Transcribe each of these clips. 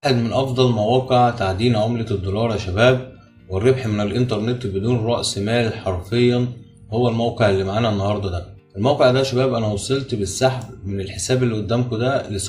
واحد من أفضل مواقع تعدين عملة الدولار يا شباب والربح من الإنترنت بدون رأس مال حرفيا هو الموقع اللي معانا النهاردة ده الموقع ده يا شباب أنا وصلت بالسحب من الحساب اللي قدامكم ده ل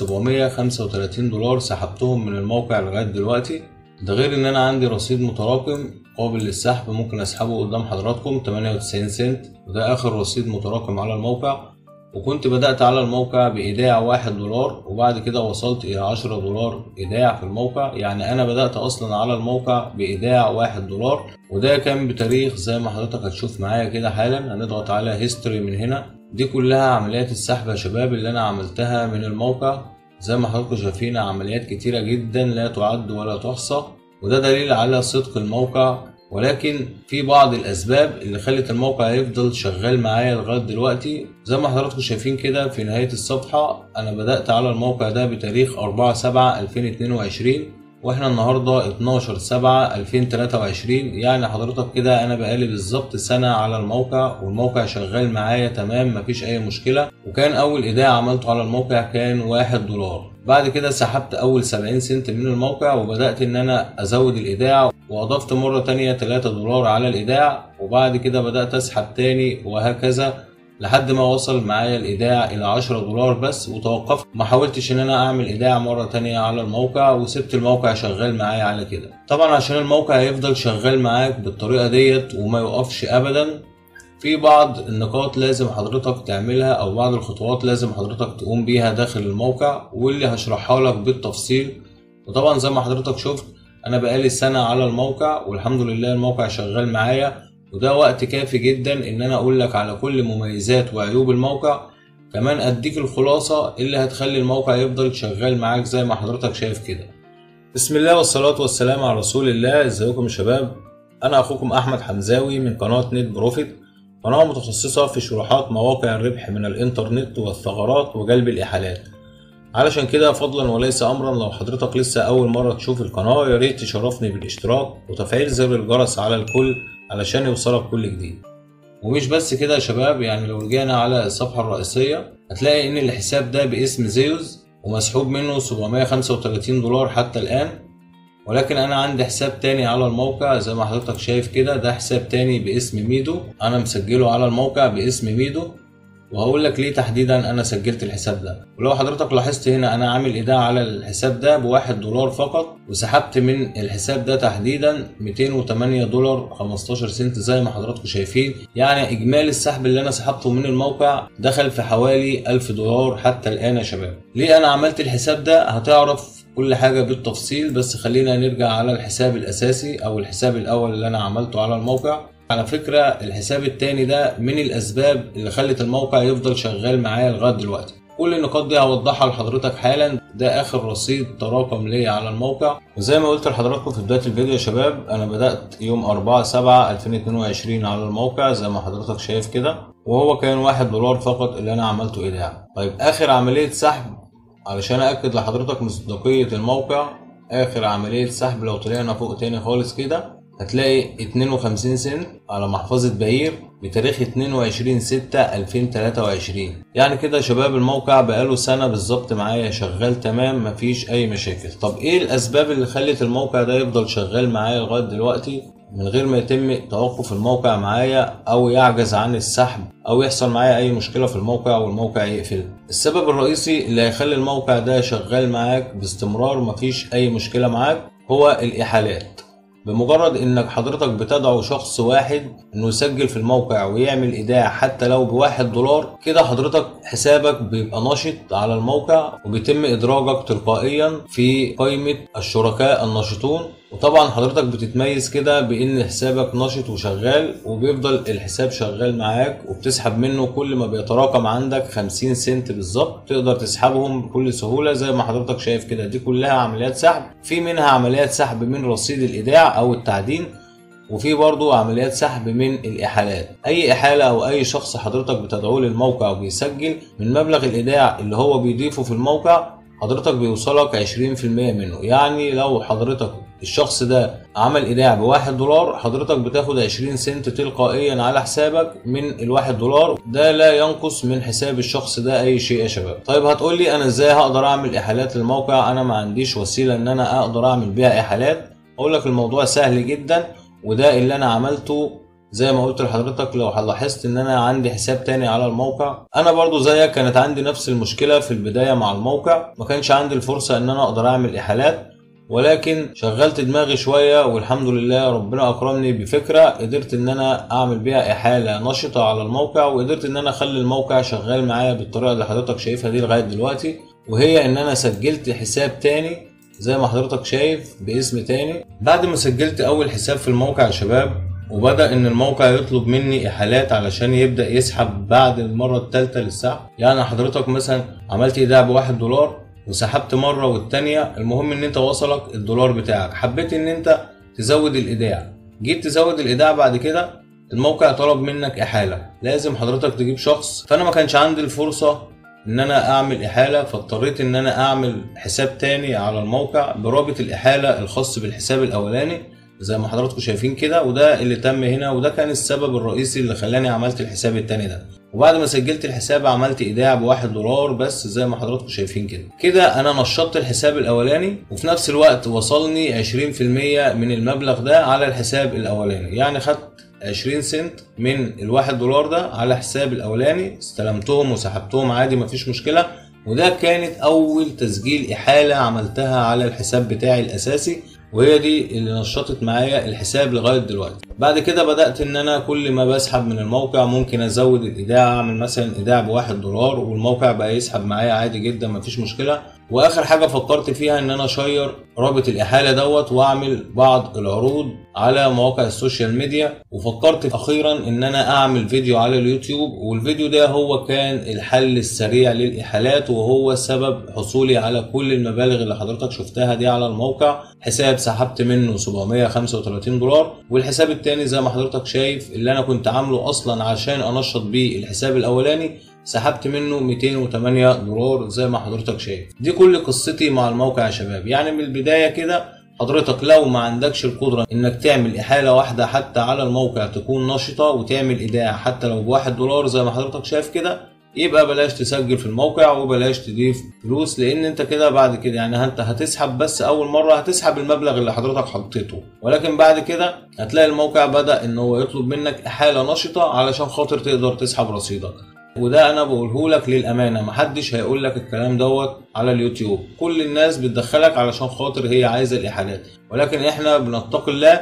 735 دولار سحبتهم من الموقع لغاية دلوقتي ده غير إن أنا عندي رصيد متراكم قابل للسحب ممكن أسحبه قدام حضراتكم 98 سنت وده آخر رصيد متراكم على الموقع وكنت بدأت على الموقع بإيداع واحد دولار وبعد كده وصلت إلى عشرة دولار إيداع في الموقع يعني أنا بدأت أصلا على الموقع بإيداع واحد دولار وده كان بتاريخ زي ما حضرتك هتشوف معايا كده حالا هنضغط على هيستوري من هنا دي كلها عمليات السحب يا شباب اللي أنا عملتها من الموقع زي ما حضراتكم شايفين عمليات كتيرة جدا لا تعد ولا تحصى وده دليل على صدق الموقع ولكن في بعض الاسباب اللي خلت الموقع يفضل شغال معايا لغايه دلوقتي زي ما حضراتكم شايفين كده في نهايه الصفحه انا بدات على الموقع ده بتاريخ 4 7 2022 واحنا النهارده 12 7 2023 يعني حضرتك كده انا بقالي بالظبط سنه على الموقع والموقع شغال معايا تمام مفيش اي مشكله وكان اول ايداع عملته على الموقع كان 1 دولار بعد كده سحبت اول 70 سنت من الموقع وبدات ان انا ازود الايداع واضفت مره تانية 3 دولار على الايداع وبعد كده بدات اسحب تاني وهكذا لحد ما وصل معايا الايداع الى 10 دولار بس وتوقفت ما حاولتش ان انا اعمل ايداع مره تانية على الموقع وسبت الموقع شغال معايا على كده طبعا عشان الموقع يفضل شغال معاك بالطريقه ديت وما يوقفش ابدا في بعض النقاط لازم حضرتك تعملها او بعض الخطوات لازم حضرتك تقوم بيها داخل الموقع واللي هشرحها لك بالتفصيل وطبعا زي ما حضرتك شفت انا بقالي سنة على الموقع والحمد لله الموقع شغال معايا وده وقت كافي جدا ان انا اقول لك على كل مميزات وعيوب الموقع كمان اديك الخلاصة اللي هتخلي الموقع يفضل شغال معاك زي ما حضرتك شايف كده بسم الله والصلاة والسلام على رسول الله ازيكم يا شباب انا اخوكم احمد حمزاوي من قناة نت بروفيت قناة متخصصة في شروحات مواقع الربح من الإنترنت والثغرات وجلب الإحالات علشان كده فضلا وليس أمرا لو حضرتك لسه أول مرة تشوف القناة يا ريت تشرفني بالاشتراك وتفعيل زر الجرس على الكل علشان يوصلك كل جديد ومش بس كده يا شباب يعني لو رجعنا على الصفحة الرئيسية هتلاقي إن الحساب ده باسم زيوز ومسحوب منه 735 دولار حتى الآن ولكن انا عندي حساب تاني على الموقع زي ما حضرتك شايف كده ده حساب تاني باسم ميدو انا مسجله على الموقع باسم ميدو وهقول لك ليه تحديدا انا سجلت الحساب ده ولو حضرتك لاحظت هنا انا عامل ايداع على الحساب ده بواحد دولار فقط وسحبت من الحساب ده تحديدا 208 دولار 15 سنت زي ما حضراتكم شايفين يعني اجمالي السحب اللي انا سحبته من الموقع دخل في حوالي 1000 دولار حتى الان يا شباب ليه انا عملت الحساب ده هتعرف كل حاجة بالتفصيل بس خلينا نرجع على الحساب الأساسي أو الحساب الأول اللي أنا عملته على الموقع على فكرة الحساب التاني ده من الأسباب اللي خلت الموقع يفضل شغال معايا لغاية دلوقتي كل النقاط دي هوضحها لحضرتك حالا ده اخر رصيد تراكم ليا على الموقع وزي ما قلت لحضراتكم في بدايه الفيديو يا شباب انا بدات يوم 4 7 2022 على الموقع زي ما حضرتك شايف كده وهو كان واحد دولار فقط اللي انا عملته ايداع طيب اخر عمليه سحب علشان اكد لحضرتك مصداقية الموقع اخر عملية سحب لو طلعنا فوق تاني خالص كده هتلاقي 52 سنت على محفظة بهير بتاريخ 22 6 2023 يعني كده يا شباب الموقع بقاله سنة بالظبط معايا شغال تمام مفيش اي مشاكل طب ايه الاسباب اللي خلت الموقع ده يفضل شغال معايا لغاية دلوقتي من غير ما يتم توقف الموقع معايا او يعجز عن السحب او يحصل معايا اي مشكله في الموقع والموقع يقفل السبب الرئيسي اللي هيخلي الموقع ده شغال معاك باستمرار مفيش اي مشكله معاك هو الاحالات بمجرد انك حضرتك بتدعو شخص واحد انه يسجل في الموقع ويعمل ايداع حتى لو بواحد دولار كده حضرتك حسابك بيبقى نشط على الموقع وبيتم ادراجك تلقائيا في قائمة الشركاء الناشطون وطبعا حضرتك بتتميز كده بان حسابك نشط وشغال وبيفضل الحساب شغال معاك وبتسحب منه كل ما بيتراكم عندك 50 سنت بالظبط تقدر تسحبهم بكل سهوله زي ما حضرتك شايف كده دي كلها عمليات سحب في منها عمليات سحب من رصيد الايداع او التعدين وفي برضو عمليات سحب من الإحالات أي إحالة أو أي شخص حضرتك بتدعوه للموقع وبيسجل من مبلغ الإيداع اللي هو بيضيفه في الموقع حضرتك بيوصلك 20% منه يعني لو حضرتك الشخص ده عمل ايداع بواحد دولار حضرتك بتاخد 20 سنت تلقائيا على حسابك من الواحد دولار ده لا ينقص من حساب الشخص ده اي شيء يا شباب طيب هتقول لي انا ازاي هقدر اعمل احالات للموقع انا ما عنديش وسيله ان انا اقدر اعمل بيها احالات اقول لك الموضوع سهل جدا وده اللي انا عملته زي ما قلت لحضرتك لو لاحظت ان انا عندي حساب تاني على الموقع انا برضو زيك كانت عندي نفس المشكلة في البداية مع الموقع ما كانش عندي الفرصة ان انا اقدر اعمل احالات ولكن شغلت دماغي شوية والحمد لله ربنا اكرمني بفكرة قدرت ان انا اعمل بيها احالة نشطة على الموقع وقدرت ان انا اخلي الموقع شغال معايا بالطريقة اللي حضرتك شايفها دي لغاية دلوقتي وهي ان انا سجلت حساب تاني زي ما حضرتك شايف باسم تاني بعد ما سجلت اول حساب في الموقع يا شباب وبدأ إن الموقع يطلب مني إحالات علشان يبدأ يسحب بعد المرة التالتة للسحب يعني حضرتك مثلا عملت إيداع بواحد دولار وسحبت مرة والتانية المهم إن أنت وصلك الدولار بتاعك حبيت إن أنت تزود الإيداع جيت تزود الإيداع بعد كده الموقع طلب منك إحالة لازم حضرتك تجيب شخص فأنا ما كانش عندي الفرصة ان انا اعمل احاله فاضطريت ان انا اعمل حساب تاني على الموقع برابط الاحاله الخاص بالحساب الاولاني زي ما حضراتكم شايفين كده وده اللي تم هنا وده كان السبب الرئيسي اللي خلاني عملت الحساب التاني ده وبعد ما سجلت الحساب عملت ايداع بواحد دولار بس زي ما حضراتكم شايفين كده كده انا نشطت الحساب الاولاني وفي نفس الوقت وصلني 20% من المبلغ ده على الحساب الاولاني يعني خدت 20 سنت من الواحد دولار ده على حساب الاولاني استلمتهم وسحبتهم عادي مفيش مشكله وده كانت اول تسجيل احاله عملتها على الحساب بتاعي الاساسي وهي دي اللي نشطت معايا الحساب لغايه دلوقتي بعد كده بدات ان انا كل ما بسحب من الموقع ممكن ازود الايداع اعمل مثلا ايداع بواحد دولار والموقع بقى يسحب معايا عادي جدا مفيش مشكله واخر حاجه فكرت فيها ان انا اشير رابط الاحاله دوت واعمل بعض العروض على مواقع السوشيال ميديا وفكرت اخيرا ان انا اعمل فيديو على اليوتيوب والفيديو ده هو كان الحل السريع للاحالات وهو سبب حصولي على كل المبالغ اللي حضرتك شفتها دي على الموقع حساب سحبت منه 735 دولار والحساب التاني زي ما حضرتك شايف اللي انا كنت عامله اصلا عشان انشط بيه الحساب الاولاني سحبت منه 208 دولار زي ما حضرتك شايف دي كل قصتي مع الموقع يا شباب يعني من البدايه كده حضرتك لو ما عندكش القدرة انك تعمل احالة واحدة حتى على الموقع تكون نشطة وتعمل ايداع حتى لو بواحد دولار زي ما حضرتك شايف كده يبقى بلاش تسجل في الموقع وبلاش تضيف فلوس لان انت كده بعد كده يعني انت هتسحب بس اول مرة هتسحب المبلغ اللي حضرتك حطيته ولكن بعد كده هتلاقي الموقع بدأ ان هو يطلب منك احالة نشطة علشان خاطر تقدر تسحب رصيدك وده انا بقوله لك للامانه محدش هيقول لك الكلام دوت على اليوتيوب كل الناس بتدخلك علشان خاطر هي عايزه الاحالات ولكن احنا بنتقي الله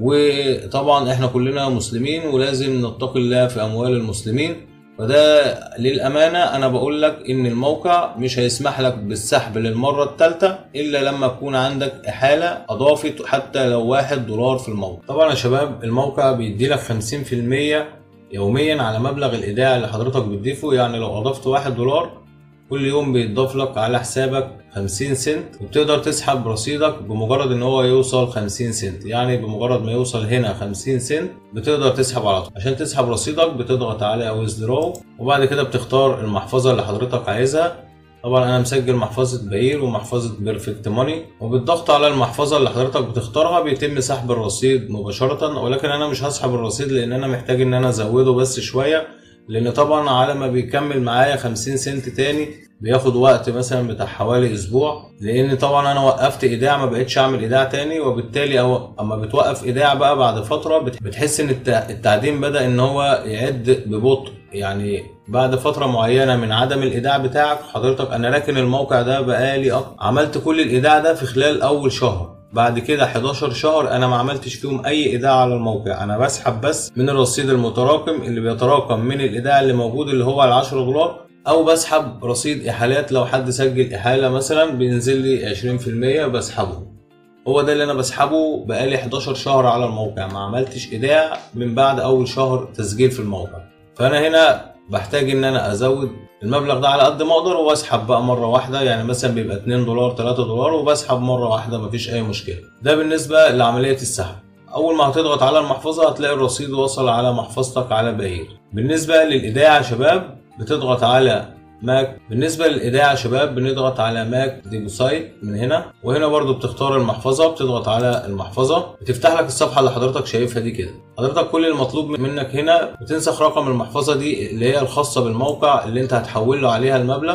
وطبعا احنا كلنا مسلمين ولازم نتقي الله في اموال المسلمين فده للامانه انا بقول لك ان الموقع مش هيسمح لك بالسحب للمره الثالثه الا لما يكون عندك احاله اضافت حتى لو واحد دولار في الموقع طبعا يا شباب الموقع بيدي لك 50% يوميا على مبلغ الايداع اللي حضرتك بتضيفه يعني لو اضفت واحد دولار كل يوم بيتضاف لك على حسابك 50 سنت وبتقدر تسحب رصيدك بمجرد ان هو يوصل 50 سنت يعني بمجرد ما يوصل هنا 50 سنت بتقدر تسحب على طول عشان تسحب رصيدك بتضغط على ويزدرو وبعد كده بتختار المحفظه اللي حضرتك عايزها طبعا انا مسجل محفظة باير ومحفظة بيرفكت ماني وبالضغط على المحفظة اللي حضرتك بتختارها بيتم سحب الرصيد مباشرة ولكن انا مش هسحب الرصيد لان انا محتاج ان انا ازوده بس شوية لان طبعا على ما بيكمل معايا 50 سنت تاني بياخد وقت مثلا بتاع حوالي اسبوع لان طبعا انا وقفت ايداع ما بقتش اعمل ايداع تاني وبالتالي أو اما بتوقف ايداع بقى بعد فتره بتحس ان التعدين بدا ان هو يعد ببطء يعني بعد فتره معينه من عدم الايداع بتاعك حضرتك انا راكن الموقع ده بقالي أق... عملت كل الايداع ده في خلال اول شهر بعد كده 11 شهر انا ما عملتش فيهم اي ايداع على الموقع انا بسحب بس من الرصيد المتراكم اللي بيتراكم من الايداع اللي موجود اللي هو ال 10 دولار او بسحب رصيد احالات لو حد سجل احاله مثلا بينزل لي 20% بسحبه هو ده اللي انا بسحبه بقالي 11 شهر على الموقع ما عملتش ايداع من بعد اول شهر تسجيل في الموقع فانا هنا بحتاج ان انا ازود المبلغ ده على قد ما اقدر واسحب بقى مره واحده يعني مثلا بيبقى 2 دولار 3 دولار وبسحب مره واحده مفيش اي مشكله ده بالنسبه لعمليه السحب اول ما هتضغط على المحفظه هتلاقي الرصيد وصل على محفظتك على باير بالنسبه للايداع يا شباب بتضغط على ماك بالنسبه للايداع يا شباب بنضغط على ماك ديبوسايت من هنا وهنا برضو بتختار المحفظه بتضغط على المحفظه بتفتح لك الصفحه اللي حضرتك شايفها دي كده حضرتك كل المطلوب منك هنا بتنسخ رقم المحفظه دي اللي هي الخاصه بالموقع اللي انت هتحول له عليها المبلغ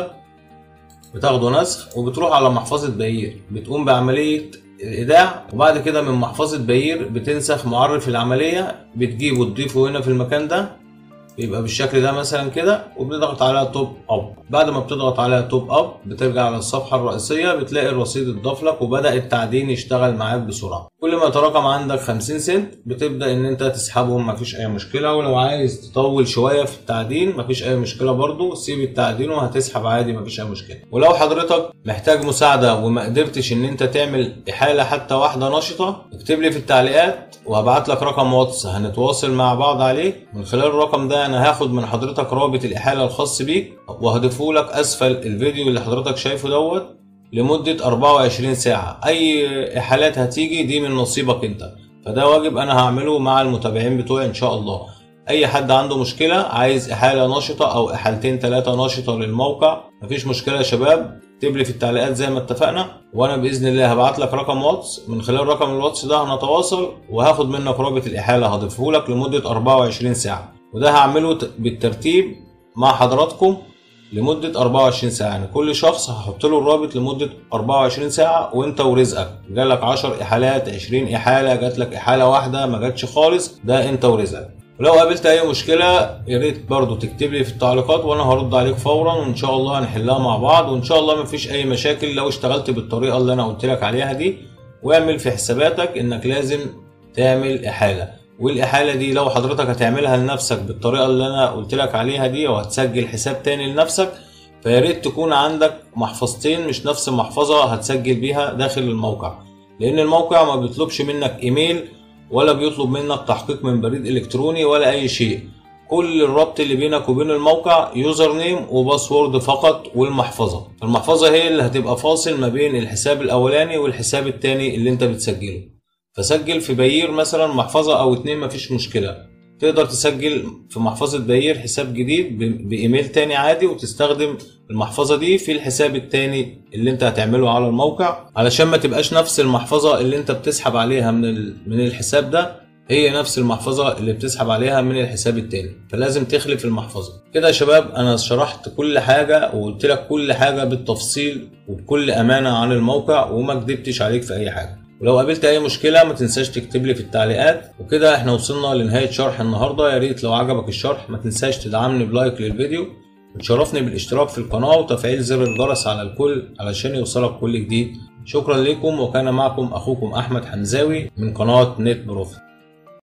بتاخده نسخ وبتروح على محفظه بيير بتقوم بعمليه الايداع وبعد كده من محفظه بيير بتنسخ معرف العمليه بتجيبه تضيفه هنا في المكان ده بيبقى بالشكل ده مثلا كده وبنضغط على توب اب بعد ما بتضغط على توب اب بترجع على الصفحه الرئيسيه بتلاقي الرصيد اتضاف لك وبدا التعدين يشتغل معاك بسرعه كل ما يتراكم عندك 50 سنت بتبدا ان انت تسحبهم مفيش اي مشكله ولو عايز تطول شويه في التعدين مفيش اي مشكله برضو سيب التعدين وهتسحب عادي مفيش اي مشكله ولو حضرتك محتاج مساعده وما قدرتش ان انت تعمل احاله حتى واحده نشطه اكتب لي في التعليقات وهبعت لك رقم واتس هنتواصل مع بعض عليه من خلال الرقم ده انا هاخد من حضرتك رابط الاحاله الخاص بيك وهضيفه لك اسفل الفيديو اللي حضرتك شايفه دوت لمده 24 ساعه اي احالات هتيجي دي من نصيبك انت فده واجب انا هعمله مع المتابعين بتوعي ان شاء الله اي حد عنده مشكله عايز احاله نشطه او احالتين ثلاثه نشطه للموقع مفيش مشكله يا شباب اكتب لي في التعليقات زي ما اتفقنا وانا باذن الله هبعت لك رقم واتس من خلال رقم الواتس ده هنتواصل وهاخد منك رابط الاحاله هضيفه لك لمده 24 ساعه وده هعمله بالترتيب مع حضراتكم لمدة 24 ساعة يعني كل شخص هحط له الرابط لمدة 24 ساعة وانت ورزقك جالك 10 احالات 20 احالة جات لك احالة واحدة ما جاتش خالص ده انت ورزقك ولو قابلت اي مشكلة يا ريت برضو تكتب لي في التعليقات وانا هرد عليك فورا وان شاء الله هنحلها مع بعض وان شاء الله مفيش اي مشاكل لو اشتغلت بالطريقة اللي انا قلت لك عليها دي واعمل في حساباتك انك لازم تعمل احالة والاحالة دي لو حضرتك هتعملها لنفسك بالطريقة اللي انا قلت لك عليها دي او هتسجل حساب تاني لنفسك فيا ريت تكون عندك محفظتين مش نفس المحفظة هتسجل بيها داخل الموقع لان الموقع ما بيطلبش منك ايميل ولا بيطلب منك تحقيق من بريد الكتروني ولا اي شيء كل الربط اللي بينك وبين الموقع يوزر نيم وباسورد فقط والمحفظة المحفظة هي اللي هتبقى فاصل ما بين الحساب الاولاني والحساب التاني اللي انت بتسجله فسجل في بيير مثلا محفظة او اتنين مفيش مشكلة تقدر تسجل في محفظة بيير حساب جديد بإيميل تاني عادي وتستخدم المحفظة دي في الحساب التاني اللي انت هتعمله على الموقع علشان ما تبقاش نفس المحفظة اللي انت بتسحب عليها من من الحساب ده هي نفس المحفظة اللي بتسحب عليها من الحساب التاني فلازم تخلف المحفظة كده يا شباب انا شرحت كل حاجة وقلت لك كل حاجة بالتفصيل وبكل امانة عن الموقع وما كدبتش عليك في اي حاجة ولو قابلت اي مشكله ما تنساش تكتب لي في التعليقات وكده احنا وصلنا لنهايه شرح النهارده يا ريت لو عجبك الشرح ما تنساش تدعمني بلايك للفيديو وتشرفني بالاشتراك في القناه وتفعيل زر الجرس على الكل علشان يوصلك كل جديد شكرا لكم وكان معكم اخوكم احمد حمزاوي من قناه نت بروفيت